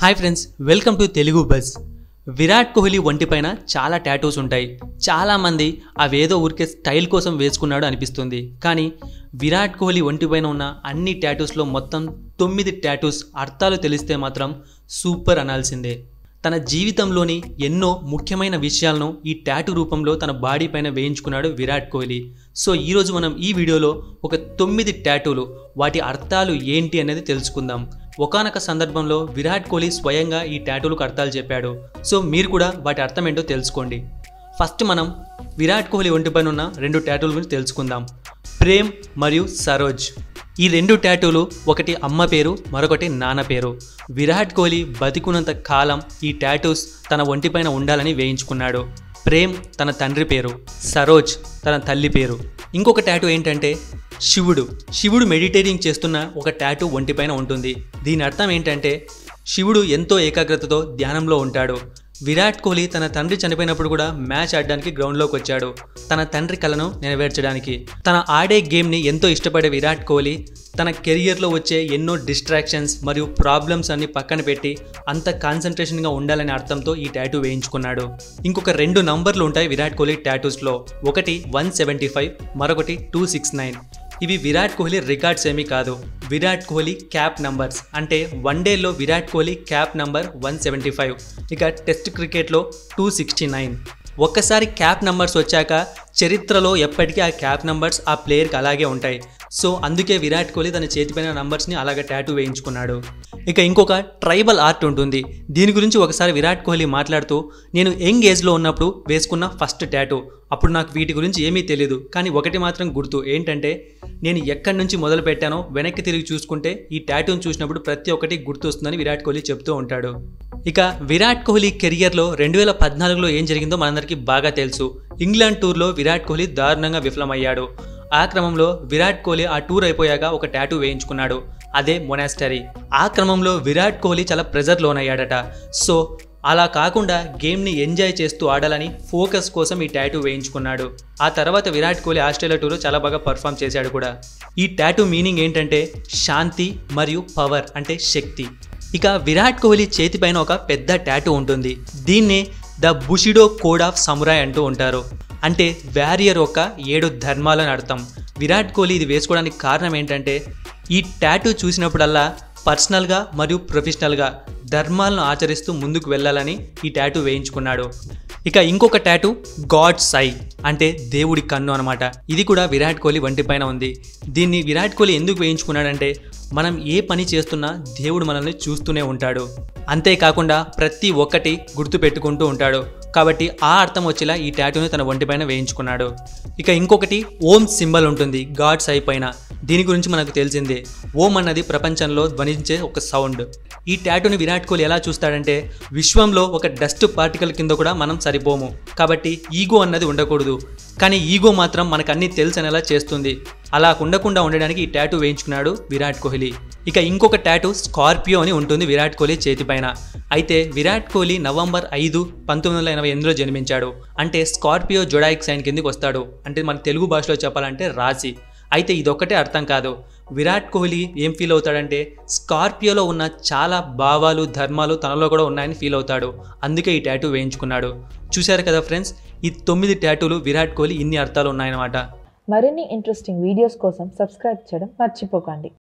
hi friends welcome to Telugu buzz Virat Kohli ఒంటిపైన చాలా tattoos ఉంటాయి చాలామంది అవేదో ఊరికే స్టైల్ కోసం వేసుకున్నాడు అనిపిస్తుంది కానీ విరాట్ కోహ్లీ ఒంటిపైన ఉన్న అన్ని టాటూస్లో మొత్తం తొమ్మిది టాటూస్ అర్థాలు తెలిస్తే మాత్రం సూపర్ అనాల్సిందే తన జీవితంలోని ఎన్నో ముఖ్యమైన విషయాలను ఈ టాటూ రూపంలో తన బాడీ పైన వేయించుకున్నాడు విరాట్ కోహ్లీ సో ఈరోజు మనం ఈ వీడియోలో ఒక తొమ్మిది టాటూలు వాటి అర్థాలు ఏంటి అనేది తెలుసుకుందాం ఒకానొక సందర్భంలో విరాట్ కోహ్లీ స్వయంగా ఈ టాటూలకు అర్థాలు చెప్పాడు సో మీరు కూడా వాటి అర్థం ఏంటో తెలుసుకోండి ఫస్ట్ మనం విరాట్ కోహ్లీ ఒంటిపైన ఉన్న రెండు టాటూల గురించి తెలుసుకుందాం ప్రేమ్ మరియు సరోజ్ ఈ రెండు టాటూలు ఒకటి అమ్మ పేరు మరొకటి నాన్న పేరు విరాట్ కోహ్లీ బతికున్నంత కాలం ఈ టాటూస్ తన ఒంటిపైన ఉండాలని వేయించుకున్నాడు ప్రేమ్ తన తండ్రి పేరు సరోజ్ తన తల్లి పేరు ఇంకొక టాటూ ఏంటంటే శివుడు శివుడు మెడిటేటింగ్ చేస్తున్న ఒక టాటూ ఒంటిపైన ఉంటుంది దీని అర్థం ఏంటంటే శివుడు ఎంతో ఏకాగ్రతతో ధ్యానంలో ఉంటాడు విరాట్ కోహ్లీ తన తండ్రి చనిపోయినప్పుడు కూడా మ్యాచ్ ఆడడానికి గ్రౌండ్లోకి వచ్చాడు తన తండ్రి కలను నెరవేర్చడానికి తన ఆడే గేమ్ని ఎంతో ఇష్టపడే విరాట్ కోహ్లీ తన కెరియర్లో వచ్చే ఎన్నో డిస్ట్రాక్షన్స్ మరియు ప్రాబ్లమ్స్ అన్ని పక్కన పెట్టి అంత కాన్సన్ట్రేషన్గా ఉండాలనే అర్థంతో ఈ టాటూ వేయించుకున్నాడు ఇంకొక రెండు నంబర్లు ఉంటాయి విరాట్ కోహ్లీ టాటూస్లో ఒకటి వన్ సెవెంటీ ఫైవ్ మరొకటి టూ సిక్స్ నైన్ ఇవి విరాట్ కోహ్లీ రికార్డ్స్ ఏమీ కాదు విరాట్ కోహ్లీ క్యాప్ నంబర్స్ అంటే వన్ డేలో Virat Kohli cap number one seventy five ఇక టెస్ట్ క్రికెట్లో టూ సిక్స్టీ నైన్ ఒక్కసారి క్యాప్ నంబర్స్ వచ్చాక చరిత్రలో ఎప్పటికీ ఆ క్యాప్ నంబర్స్ ఆ ప్లేయర్కి అలాగే ఉంటాయి సో అందుకే విరాట్ కోహ్లీ తన చేతిపైన నంబర్స్ని అలాగే టాటూ వేయించుకున్నాడు ఇక ఇంకొక ట్రైబల్ ఆర్ట్ ఉంటుంది దీని గురించి ఒకసారి విరాట్ కోహ్లీ మాట్లాడుతూ నేను యంగ్ ఏజ్లో ఉన్నప్పుడు వేసుకున్న ఫస్ట్ టాటూ అప్పుడు నాకు వీటి గురించి ఏమీ తెలియదు కానీ ఒకటి మాత్రం గుర్తు ఏంటంటే నేను ఎక్కడి నుంచి మొదలు పెట్టానో వెనక్కి తిరిగి చూసుకుంటే ఈ టాటూని చూసినప్పుడు ప్రతి ఒక్కటి గుర్తొస్తుందని విరాట్ కోహ్లీ చెప్తూ ఉంటాడు ఇక విరాట్ కోహ్లీ కెరియర్లో రెండు వేల పద్నాలుగులో ఏం జరిగిందో మనందరికీ బాగా తెలుసు ఇంగ్లాండ్ టూర్లో విరాట్ కోహ్లీ దారుణంగా విఫలమయ్యాడు ఆ క్రమంలో విరాట్ కోహ్లీ ఆ టూర్ అయిపోయాక ఒక టాటూ వేయించుకున్నాడు అదే మొనాస్టరీ ఆ క్రమంలో విరాట్ కోహ్లీ చాలా ప్రెజర్ లోనయ్యాడట సో అలా కాకుండా గేమ్ని ఎంజాయ్ చేస్తూ ఆడాలని ఫోకస్ కోసం ఈ టాటూ వేయించుకున్నాడు ఆ తర్వాత విరాట్ కోహ్లీ ఆస్ట్రేలియా టూర్లో చాలా బాగా పర్ఫామ్ చేశాడు కూడా ఈ టాటూ మీనింగ్ ఏంటంటే శాంతి మరియు పవర్ అంటే శక్తి ఇక విరాట్ కోహ్లీ చేతిపైన ఒక పెద్ద టాటూ ఉంటుంది దీన్నే the Bushido code of samurai అంటూ ఉంటారు అంటే వ్యారియర్ ఒక ఏడు ధర్మాలని అర్థం విరాట్ కోహ్లీ ఇది వేసుకోవడానికి కారణం ఏంటంటే ఈ టాటూ చూసినప్పుడల్లా పర్సనల్గా మరియు ప్రొఫెషనల్గా ధర్మాలను ఆచరిస్తూ ముందుకు వెళ్ళాలని ఈ టాటూ వేయించుకున్నాడు ఇక ఇంకొక టాటూ గాడ్ సై అంటే దేవుడి కన్ను అనమాట ఇది కూడా విరాట్ కోహ్లీ వంటిపైన ఉంది దీన్ని విరాట్ కోహ్లీ ఎందుకు వేయించుకున్నాడంటే మనం ఏ పని చేస్తున్నా దేవుడు మనల్ని చూస్తూనే ఉంటాడు అంతేకాకుండా ప్రతి ఒక్కటి గుర్తు పెట్టుకుంటూ ఉంటాడు కాబట్టి ఆ అర్థం వచ్చేలా ఈ టాటూని తన ఒంటిపైన వేయించుకున్నాడు ఇక ఇంకొకటి ఓం సింబల్ ఉంటుంది గాడ్స్ పైన దీని గురించి మనకు తెలిసిందే ఓం అన్నది ప్రపంచంలో ధ్వనించే ఒక సౌండ్ ఈ టాటూని విరాట్ కోహ్లీ ఎలా చూస్తాడంటే విశ్వంలో ఒక డస్ట్ పార్టికల్ కింద కూడా మనం సరిపోము కాబట్టి ఈగో అన్నది ఉండకూడదు కానీ ఈగో మాత్రం మనకు అన్నీ తెలుసనేలా చేస్తుంది అలా ఉండకుండా ఉండడానికి ఈ టాటూ వేయించుకున్నాడు విరాట్ కోహ్లీ ఇక ఇంకొక టాటూ స్కార్పియో అని ఉంటుంది విరాట్ కోహ్లీ చేతిపైన అయితే విరాట్ కోహ్లీ నవంబర్ ఐదు పంతొమ్మిది వందల ఎనభై ఎనిమిదిలో జన్మించాడు అంటే స్కార్పియో జొడాయిక్ సైన్ కిందకి వస్తాడు అంటే మన తెలుగు భాషలో చెప్పాలంటే రాశి అయితే ఇదొక్కటే అర్థం కాదు విరాట్ కోహ్లీ ఏం ఫీల్ అవుతాడంటే స్కార్పియోలో ఉన్న చాలా భావాలు ధర్మాలు తనలో కూడా ఉన్నాయని ఫీల్ అవుతాడు అందుకే ఈ టాటూ వేయించుకున్నాడు చూశారు కదా ఫ్రెండ్స్ ఈ తొమ్మిది టాటూలు విరాట్ కోహ్లీ ఇన్ని అర్థాలు ఉన్నాయన్నమాట మరిన్ని ఇంట్రెస్టింగ్ వీడియోస్ కోసం సబ్స్క్రైబ్ చేయడం మర్చిపోకండి